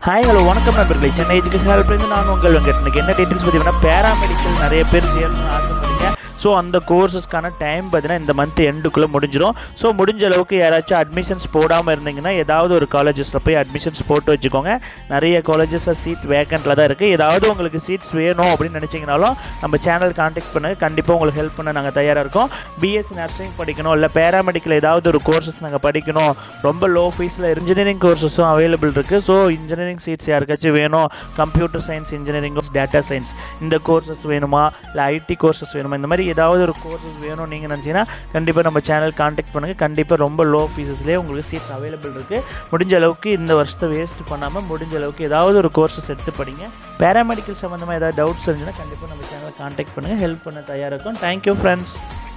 hi hello வணக்கம் நண்பர்களே Chennai education ஹெல்ப்லேருந்து நான் உங்கள் வெங்கட் இன்னைக்கு என்ன டீட்டெயில்ஸ் பார்த்தீங்கன்னா பேராமெடிக்கல் நிறைய பேர் சேரணும்னு ஆசைப்படுறீங்க ஸோ அந்த கோர்சஸ்க்கான டைம் பார்த்தீங்கன்னா இந்த மந்த் எண்டுக்குள்ளே முடிஞ்சிடும் ஸோ முடிஞ்ச அளவுக்கு யாராச்சும் அட்மிஷன்ஸ் போடாமல் இருந்தீங்கன்னா ஏதாவது ஒரு காலேஜஸில் போய் அட்மிஷன்ஸ் போட்டு வச்சுக்கோங்க நிறைய காலேஜஸில் சீட் வேக்கண்ட்டில் தான் இருக்குது ஏதாவது உங்களுக்கு சீட்ஸ் வேணும் அப்படின்னு நினச்சிங்கனாலும் நம்ம சேனல் காண்டாக்ட் பண்ணுங்க கண்டிப்பாக உங்களுக்கு ஹெல்ப் பண்ண நாங்கள் தயாராக இருக்கோம் பிஎஸ்சி நர்சிங் படிக்கணும் இல்லை பேராமெடிக்கல் ஏதாவது ஒரு கோர்சஸ் நாங்கள் படிக்கணும் ரொம்ப லோ ஃபீஸில் இன்ஜினியரிங் கோர்சஸும் அவைலபிள் இருக்குது ஸோ இன்ஜினியரிங் சீட்ஸ் யாருக்காச்சும் வேணும் computer science engineering data science இந்த கோர்சஸ் வேணுமா இல்லை ஐடி கோர்சஸ் வேணுமா இந்த மாதிரி ஏதாவது ஒரு கோர்சஸ் வேணும் நீங்கள் நினச்சிங்கன்னா கண்டிப்பாக நம்ம சேனல் காண்டாக்ட் பண்ணுங்கள் கண்டிப்பாக ரொம்ப லோ ஃபீஸஸ்லேயே உங்களுக்கு சீட்ஸ் அவைலபிள் இருக்குது முடிஞ்ச அளவுக்கு இந்த வருஷத்தை வேஸ்ட் பண்ணாமல் முடிஞ்ச அளவுக்கு ஏதாவது ஒரு கோர்சஸ் எடுத்து படிங்க பேராமெடிக்கல் சம்மந்தமாக ஏதாவது டவுட்ஸ் இருந்துச்சுன்னா கண்டிப்பாக நம்ம சேனலை காண்டாக்ட் பண்ணுங்கள் ஹெல்ப் பண்ண தயாராக இருக்கும் தேங்க்யூ ஃப்ரெண்ட்ஸ்